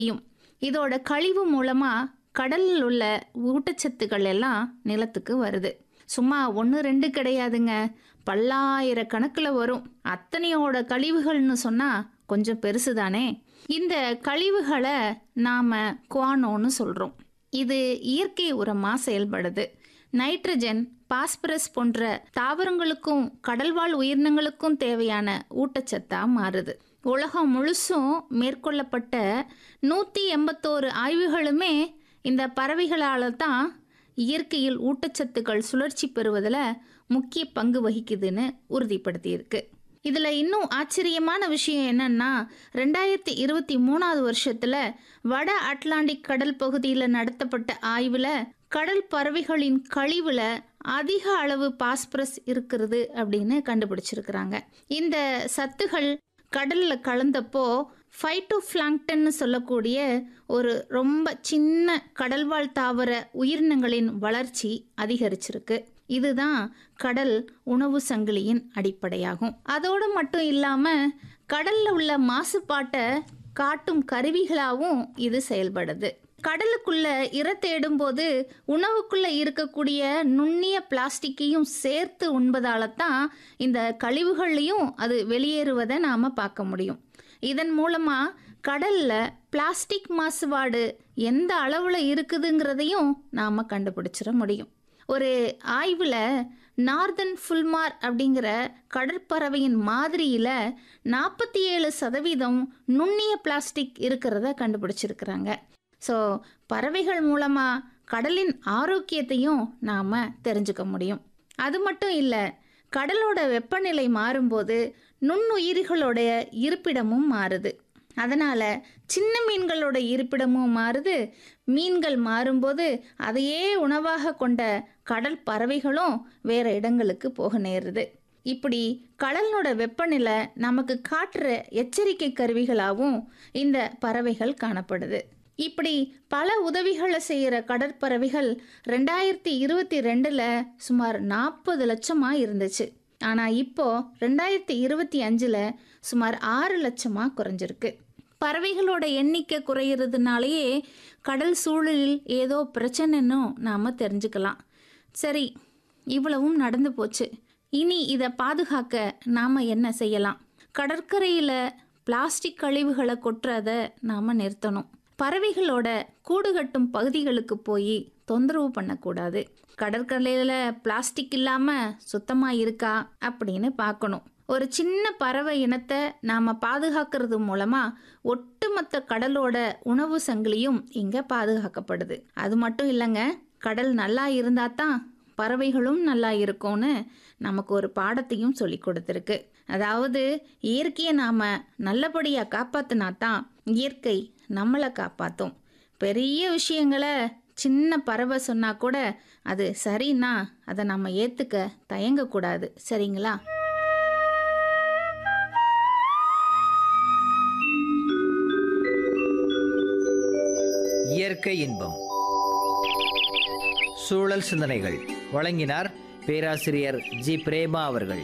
செய்யும் இதோட கழிவு மூலமா கடலில் உள்ள ஊட்டச்சத்துக்கள் எல்லாம் நிலத்துக்கு வருது சும்மா ஒன்று ரெண்டு கிடையாதுங்க பல்லாயிரக்கணக்கில் வரும் அத்தனையோட கழிவுகள்னு சொன்னால் கொஞ்சம் பெருசு தானே இந்த கழிவுகளை நாம் குவானோன்னு சொல்கிறோம் இது இயற்கை உரமாக செயல்படுது நைட்ரஜன் பாஸ்பரஸ் போன்ற தாவரங்களுக்கும் கடல்வாழ் உயிரினங்களுக்கும் தேவையான ஊட்டச்சத்தா மாறுது உலகம் முழுசும் மேற்கொள்ளப்பட்ட நூற்றி எண்பத்தோரு ஆய்வுகளுமே இந்த பறவைகளால் தான் இயற்கையில் ஊட்டச்சத்துக்கள் சுழற்சி பெறுவதில் முக்கிய பங்கு வகிக்குதுன்னு உறுதிப்படுத்தியிருக்கு இதில் இன்னும் ஆச்சரியமான விஷயம் என்னன்னா ரெண்டாயிரத்தி இருபத்தி மூணாவது வருஷத்தில் வட அட்லாண்டிக் கடல் பகுதியில் நடத்தப்பட்ட ஆய்வில் கடல் பறவைகளின் கழிவில் அதிக அளவு பாஸ்பரஸ் இருக்கிறது அப்படின்னு கண்டுபிடிச்சிருக்கிறாங்க இந்த சத்துகள் கடலில் கலந்தப்போ ஃபைட்டோஃப்ளாங்டன்னு சொல்லக்கூடிய ஒரு ரொம்ப சின்ன கடல்வாழ் தாவர உயிரினங்களின் வளர்ச்சி அதிகரிச்சிருக்கு இதுதான் கடல் உணவு சங்கிலியின் அடிப்படையாகும் அதோடு மட்டும் இல்லாமல் கடலில் உள்ள மாசுபாட்டை காட்டும் கருவிகளாகவும் இது செயல்படுது கடலுக்குள்ள இர தேடும்போது உணவுக்குள்ள இருக்கக்கூடிய நுண்ணிய பிளாஸ்டிக்கையும் சேர்த்து உண்பதால தான் இந்த கழிவுகள்லையும் அது வெளியேறுவதை நாம் பார்க்க முடியும் இதன் மூலமாக கடல்ல பிளாஸ்டிக் மாசுபாடு எந்த அளவில் இருக்குதுங்கிறதையும் நாம் கண்டுபிடிச்சிட முடியும் ஒரு ஆய்வில் நார்தன் ஃபுல்மார் அப்படிங்கிற கடற்பறவையின் மாதிரியில் நாற்பத்தி ஏழு சதவீதம் நுண்ணிய பிளாஸ்டிக் இருக்கிறத கண்டுபிடிச்சிருக்கிறாங்க ஸோ பறவைகள் மூலமாக கடலின் ஆரோக்கியத்தையும் நாம் தெரிஞ்சுக்க முடியும் அது மட்டும் இல்லை கடலோட வெப்பநிலை மாறும்போது நுண்ணுயிரிகளோடைய இருப்பிடமும் மாறுது அதனால் சின்ன மீன்களோட இருப்பிடமும் மாறுது மீன்கள் மாறும்போது அதையே உணவாக கொண்ட கடல் பறவைகளும் வேற இடங்களுக்கு போக நேருது இப்படி கடலோட வெப்பநிலை நமக்கு காட்டுற எச்சரிக்கை கருவிகளாகவும் இந்த பறவைகள் காணப்படுது இப்படி பல உதவிகளை செய்கிற கடற்பறவைகள் ரெண்டாயிரத்தி இருபத்தி ரெண்டில் சுமார் நாற்பது லட்சமாக இருந்துச்சு ஆனால் இப்போ ரெண்டாயிரத்தி இருபத்தி அஞ்சில் சுமார் ஆறு லட்சமாக குறைஞ்சிருக்கு பறவைகளோட எண்ணிக்கை குறையிறதுனாலேயே கடல் சூழலில் ஏதோ பிரச்சனைன்னு நாம் தெரிஞ்சுக்கலாம் சரி இவ்வளவும் நடந்து போச்சு இனி இதை பாதுகாக்க நாம் என்ன செய்யலாம் கடற்கரையில் பிளாஸ்டிக் கழிவுகளை கொட்டுறதை நாம் நிறுத்தணும் பறவைகளோட கூடு கட்டும் பகுதிகளுக்கு போய் தொந்தரவு பண்ணக்கூடாது கடற்கரையில் பிளாஸ்டிக் இல்லாமல் சுத்தமாக இருக்கா அப்படின்னு பார்க்கணும் ஒரு சின்ன பறவை இனத்தை நாம் பாதுகாக்கிறது மூலமாக ஒட்டுமொத்த கடலோட உணவு சங்கிலியும் இங்கே பாதுகாக்கப்படுது அது மட்டும் இல்லைங்க கடல் நல்லா இருந்தால் தான் பறவைகளும் நல்லா இருக்கும்னு நமக்கு ஒரு பாடத்தையும் சொல்லி கொடுத்துருக்கு அதாவது இயற்கையை நாம் நல்லபடியாக காப்பாற்றினா தான் இயற்கை நம்மளை காப்பாற்றும் பெரிய விஷயங்களை சின்ன பறவை சொன்னால் கூட அது சரின்னா அதை நம்ம ஏற்றுக்க தயங்கக்கூடாது சரிங்களா இயற்கை இன்பம் சூழல் சிந்தனைகள் வழங்கினார் பேராசிரியர் ஜி பிரேமா அவர்கள்